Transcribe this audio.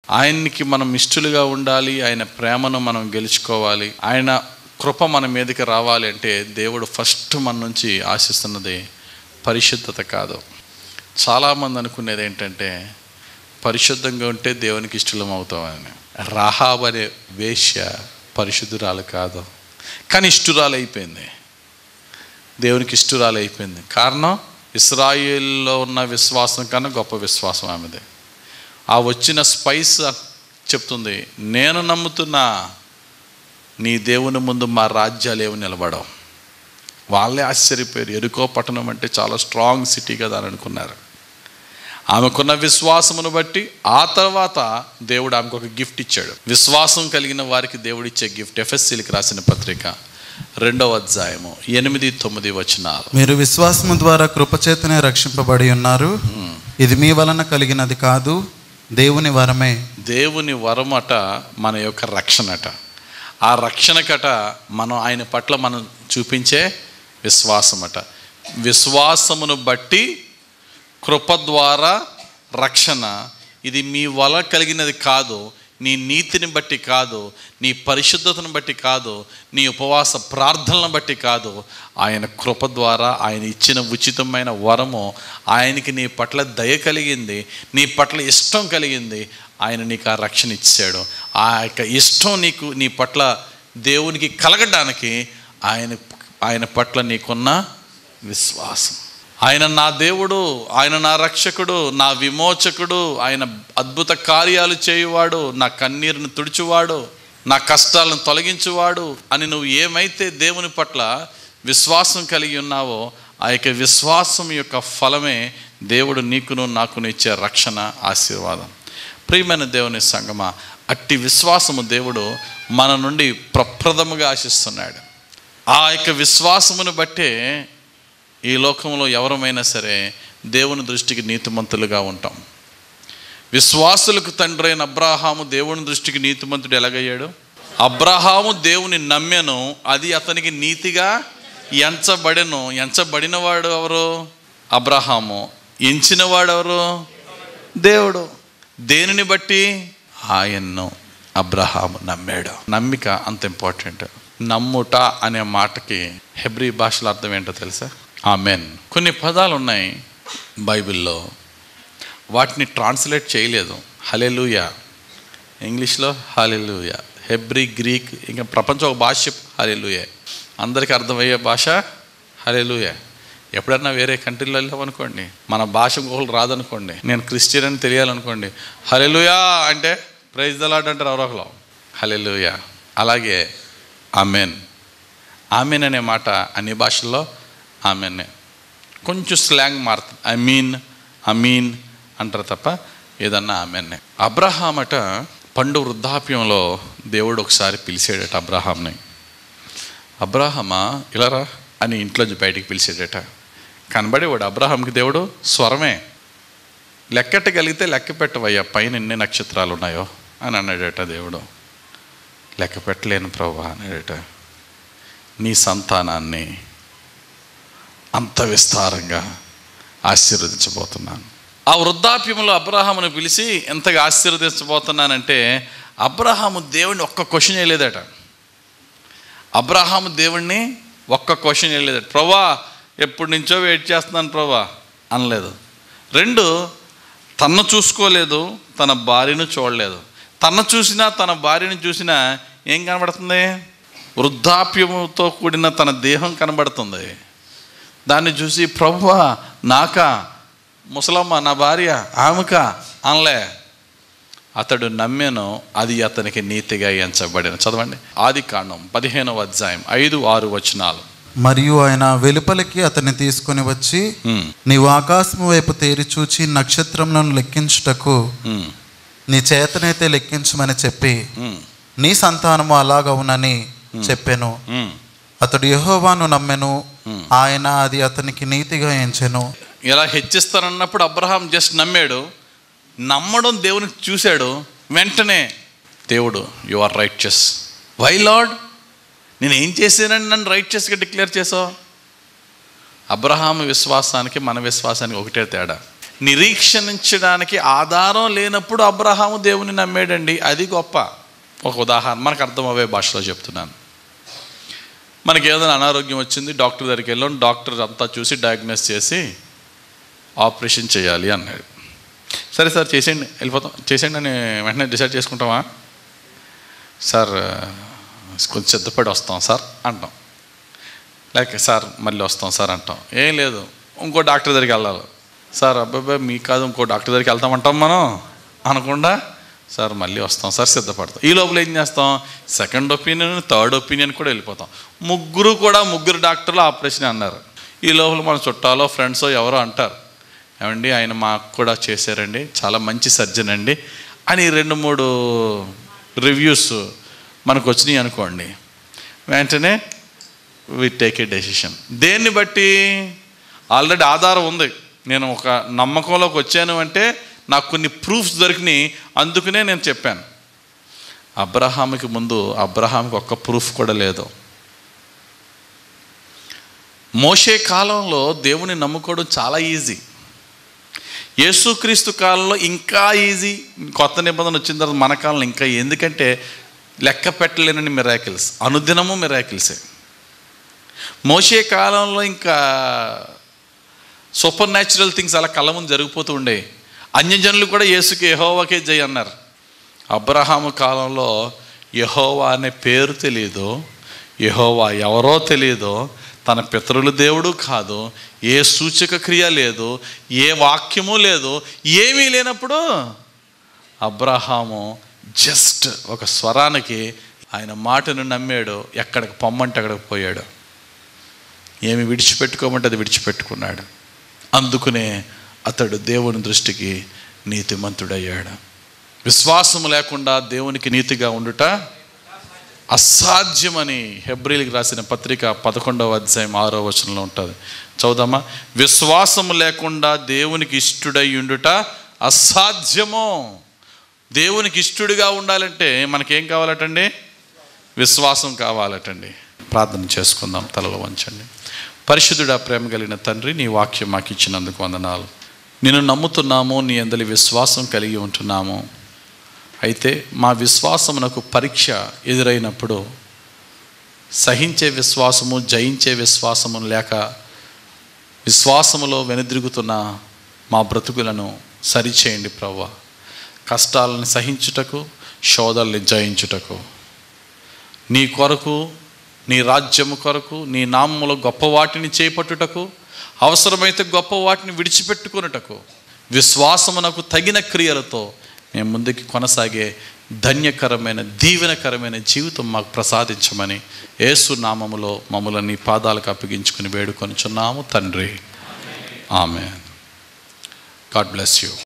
ఆయనకి మనం ఇష్టలుగా ఉండాలి ఆయన ప్రేమను మనం గెలుచుకోవాలి ఆయన కృప మన మీదకి రావాలి అంటే దేవుడు ఫస్ట్ మన నుంచి ఆశిస్తున్నది పరిశుద్ధత కాదు చాలామంది అనుకునేది ఏంటంటే పరిశుద్ధంగా ఉంటే దేవునికి ఇష్టలం అవుతామని రాహాబ్ అనే వేశ్య పరిశుద్ధురాలు కాదు కానీ ఇష్టురాలు అయిపోయింది దేవునికి ఇష్టురాలు అయిపోయింది కారణం ఇస్రాయేల్లో ఉన్న విశ్వాసం కన్నా గొప్ప విశ్వాసం ఆమెది ఆ వచ్చిన స్పైస్ చెప్తుంది నేను నమ్ముతున్నా నీ దేవుని ముందు మా రాజ్యాలు ఏమి నిలబడవు వాళ్ళే ఆశ్చర్యపోయారు ఎరుకో పట్టణం అంటే చాలా స్ట్రాంగ్ సిటీ కదా అని అనుకున్నారు ఆమెకున్న విశ్వాసమును బట్టి ఆ తర్వాత దేవుడు ఆమెకు ఒక గిఫ్ట్ ఇచ్చాడు విశ్వాసం కలిగిన వారికి దేవుడు ఇచ్చే గిఫ్ట్ ఎఫ్ఎస్సీలకు రాసిన పత్రిక రెండవ అధ్యాయము ఎనిమిది తొమ్మిది వచనాలు మీరు విశ్వాసము ద్వారా కృపచేతనే రక్షింపబడి ఉన్నారు ఇది మీ వలన కలిగినది కాదు దేవుని వరమే దేవుని వరమట మన యొక్క రక్షణట ఆ రక్షణకట మనం ఆయన పట్ల మనం చూపించే విశ్వాసమట విశ్వాసమును బట్టి కృప ద్వారా రక్షణ ఇది మీ వల్ల కలిగినది కాదు నీ నీతిని బట్టి కాదు నీ పరిశుద్ధతను బట్టి కాదు నీ ఉపవాస ప్రార్థనలను బట్టి కాదు ఆయన కృప ద్వారా ఆయన ఇచ్చిన ఉచితమైన వరము ఆయనకి నీ పట్ల దయ కలిగింది నీ పట్ల ఇష్టం కలిగింది ఆయన నీకు ఆ రక్షణ ఇచ్చాడు ఆ యొక్క ఇష్టం నీకు నీ పట్ల దేవునికి కలగడానికి ఆయన ఆయన పట్ల నీకున్న విశ్వాసం ఆయన నా దేవుడు ఆయన నా రక్షకుడు నా విమోచకుడు ఆయన అద్భుత కార్యాలు చేయువాడు నా కన్నీరును తుడిచువాడు నా కష్టాలను తొలగించువాడు అని నువ్వు ఏమైతే దేవుని పట్ల విశ్వాసం కలిగి ఉన్నావో ఆ యొక్క విశ్వాసం యొక్క ఫలమే దేవుడు నీకును నాకును ఇచ్చే రక్షణ ఆశీర్వాదం ప్రియమైన దేవుని సంగమ అట్టి విశ్వాసము దేవుడు మన నుండి ప్రప్రథముగా ఆశిస్తున్నాడు ఆ యొక్క విశ్వాసమును బట్టే ఈ లోకంలో ఎవరమైనా సరే దేవుని దృష్టికి నీతిమంతులుగా ఉంటాం విశ్వాసులకు తండ్రైన అబ్రాహాము దేవుని దృష్టికి నీతిమంతుడు ఎలాగయ్యాడు అబ్రహాము దేవుని నమ్మెను అది అతనికి నీతిగా ఎంచబడెను ఎంచబడినవాడు ఎవరు అబ్రహాము ఎంచినవాడు ఎవరు దేవుడు దేనిని బట్టి ఆయన్ను అబ్రహాము నమ్మాడు నమ్మిక అంత ఇంపార్టెంట్ నమ్ముట అనే మాటకి హెబ్రీ భాషలో అర్థం ఏంటో తెలుసా ఆమెన్ కొన్ని పదాలు ఉన్నాయి బైబిల్లో వాటిని ట్రాన్స్లేట్ చేయలేదు హలెలుయా ఇంగ్లీష్లో హాలెలుయా హెబ్రీ గ్రీక్ ఇంకా ప్రపంచం ఒక భాష హలెలుయే అందరికీ అర్థమయ్యే భాష హలెలుయా ఎప్పుడన్నా వేరే కంట్రీలో వెళ్ళామనుకోండి మన భాష ఇంకొకరు రాదనుకోండి నేను క్రిస్టియన్ అని తెలియాలనుకోండి హలెలుయా అంటే ప్రైజ్ దలాడ్ అంటారు ఎవరో ఒకరు హలెలుయా అలాగే ఆమెన్ ఆమెన్ అనే మాట అన్ని భాషల్లో ఆమెనే కొంచెం స్లాంగ్ మారుతుంది ఐ మీన్ ఐ మీన్ అంటారు తప్ప ఏదన్నా ఆమెనే అబ్రహామట పండు వృద్ధాప్యంలో దేవుడు ఒకసారి పిలిచాడట అబ్రహాంని అబ్రహమా ఇలారా అని ఇంట్లోంచి బయటికి పిలిచాడట కనబడేవాడు అబ్రహాంకి దేవుడు స్వరమే లెక్కెట్టగలిగితే లెక్క పెట్టవయ్యా పైన ఎన్ని నక్షత్రాలు ఉన్నాయో అని అన్నాడట దేవుడు లెక్క పెట్టలేను ప్రభా అన్నాడట నీ సంతానాన్ని అంత విస్తారంగా ఆశీర్వదించబోతున్నాను ఆ వృద్ధాప్యంలో అబ్రహామును పిలిచి ఎంతగా ఆశీర్వదించబోతున్నానంటే అబ్రహాము దేవుడిని ఒక్క క్వశ్చన్ వేయలేదట అబ్రహాము దేవుణ్ణి ఒక్క క్వశ్చన్ వేయలేదట ప్రభా ఎప్పటి నుంచో వెయిట్ చేస్తున్నాను ప్రభా అనలేదు రెండు తన్ను చూసుకోలేదు తన భార్యను చూడలేదు తన చూసినా తన భార్యను చూసినా ఏం కనబడుతుంది వృద్ధాప్యముతో కూడిన తన దేహం కనబడుతుంది దాన్ని చూసి ప్రభువా నాకా ముసలమ్మ నా భార్య ఆమెక అనలే అతడు నమ్మెను అది అతనికి నీతిగా ఎంచబడిన చదవండి ఆది కాండం పదిహేనవ అధ్యాయం ఐదు ఆరు వచనాలు మరియు ఆయన వెలుపలికి అతన్ని తీసుకొని వచ్చి ఉమ్, నీవు ఆకాశము వైపు తేరి చూచి నక్షత్రములను లెక్కించుటకు ఉమ్, నీ చేతనైతే లెక్కించమని చెప్పి ఉమ్, నీ సంతానము అలాగవునని చెప్పెను ఉమ్. అతడు యెహోవాను నమ్మెను Hmm. ఆయన అది అతనికి నీతిగా ఎంచెను ఇలా హెచ్చిస్తానన్నప్పుడు అబ్రహాం జస్ట్ నమ్మాడు నమ్మడం దేవుని చూశాడు వెంటనే దేవుడు you are righteous why Lord నేను ఏం చేశానని నన్ను రైట్ చెస్గా డిక్లేర్ చేసావు అబ్రహాం విశ్వాసానికి మన విశ్వాసానికి ఒకటే తేడా నిరీక్షణించడానికి ఆధారం లేనప్పుడు అబ్రహాము దేవుని నమ్మాడండి అది గొప్ప ఒక ఉదాహరణ మనకు అర్థమయ్యే భాషలో చెప్తున్నాను మనకి ఏదైనా అనారోగ్యం వచ్చింది డాక్టర్ దగ్గరికి వెళ్ళాం డాక్టర్ అంతా చూసి డయాగ్నోస్ చేసి ఆపరేషన్ చేయాలి అన్నాడు సరే సార్ చేసేయండి వెళ్ళిపోతాం చేసేయండి అని వెంటనే డిసైడ్ చేసుకుంటామా సార్ కొంచెం సిద్ధపడి వస్తాం సార్ అంటాం లేక సార్ మళ్ళీ వస్తాం సార్ అంటాం ఏం లేదు ఇంకో డాక్టర్ దగ్గరికి వెళ్ళాలి సార్ అబ్బాయి మీకు కాదు ఇంకో డాక్టర్ దగ్గరికి వెళ్తామంటాం మనం అనకుండా సార్ మళ్ళీ వస్తాం సార్ సిద్ధపడతాం ఈ లోపల ఏం చేస్తాం సెకండ్ ఒపీనియన్ థర్డ్ ఒపీనియన్ కూడా వెళ్ళిపోతాం ముగ్గురు కూడా ముగ్గురు డాక్టర్లు ఆపరేషన్ అన్నారు ఈ లోపల మన చుట్టాలో ఫ్రెండ్స్ ఎవరో అంటారు ఏమండి ఆయన మాకు కూడా చేశారండి చాలా మంచి సర్జన్ అండి అని రెండు మూడు రివ్యూస్ మనకు వచ్చినాయి అనుకోండి వెంటనే వి టేక్ ఏ డెసిషన్ దేన్ని బట్టి ఆల్రెడీ ఆధారం ఉంది నేను ఒక నమ్మకంలోకి వచ్చాను అంటే నాకు కొన్ని ప్రూఫ్స్ దొరికినాయి అందుకనే నేను చెప్పాను అబ్రహాంకి ముందు అబ్రహాంకి ఒక్క ప్రూఫ్ కూడా లేదు మోషే కాలంలో దేవుని నమ్ముకోవడం చాలా ఈజీ యేసుక్రీస్తు కాలంలో ఇంకా ఈజీ కొత్త నిబంధన వచ్చిన తర్వాత మన కాలంలో ఇంకా ఎందుకంటే లెక్క పెట్టలేనని మిరాకిల్స్ అనుదినము మిరాకిల్సే మోసే కాలంలో ఇంకా సూపర్ న్యాచురల్ థింగ్స్ అలా కళ్ళ ముందు జరిగిపోతూ ఉండే అన్యజనులు కూడా యేసుకి యహోవాకే జై అన్నారు అబ్రహాము కాలంలో యహోవా అనే పేరు తెలియదు యహోవా ఎవరో తెలియదు తన పితరుల దేవుడు కాదు ఏ సూచక క్రియ లేదు ఏ వాక్యము లేదు ఏమీ లేనప్పుడు అబ్రహాము జస్ట్ ఒక స్వరానికి ఆయన మాటను నమ్మాడు ఎక్కడికి పొమ్మంటే అక్కడికి పోయాడు ఏమి విడిచిపెట్టుకోమంటే అది విడిచిపెట్టుకున్నాడు అందుకునే అతడు దేవుని దృష్టికి నీతిమంతుడయ్యాడు విశ్వాసం లేకుండా దేవునికి నీతిగా ఉండుట అసాధ్యమని హెబ్రిల్కి రాసిన పత్రిక పదకొండవ అధ్యాయం ఆరో వచనంలో ఉంటుంది చదుదామా విశ్వాసము లేకుండా దేవునికి ఇష్టడై ఉండుట అసాధ్యము దేవునికి ఇష్టడుగా ఉండాలంటే మనకేం కావాలటండి విశ్వాసం కావాలటండి ప్రార్థన చేసుకుందాం తలలో వంచండి పరిశుద్ధుడా ప్రేమ కలిగిన తండ్రి నీ వాక్యం మాకు ఇచ్చినందుకు వందనాలు నిన్ను నమ్ముతున్నాము నీ అందరి విశ్వాసం కలిగి ఉంటున్నాము అయితే మా విశ్వాసమునకు పరీక్ష ఎదురైనప్పుడు సహించే విశ్వాసము జయించే విశ్వాసము లేక విశ్వాసములో వెనుదిరుగుతున్న మా బ్రతుకులను సరిచేయండి ప్రవ్వ కష్టాలను సహించుటకు శోధల్ని జయించుటకు నీ కొరకు నీ రాజ్యము కొరకు నీ నామములో గొప్ప వాటిని చేపట్టుటకు అవసరమైతే గొప్ప వాటిని విడిచిపెట్టుకున్నటకు విశ్వాసమునకు తగిన క్రియలతో మేము ముందుకు కొనసాగే ధన్యకరమైన దీవెనకరమైన జీవితం మాకు ప్రసాదించమని యేసు నామములో మమ్మల్ని నీ పాదాలకు అప్పగించుకుని వేడుకొనిచున్నాము తండ్రి ఆమె గాడ్ బ్లెస్ యూ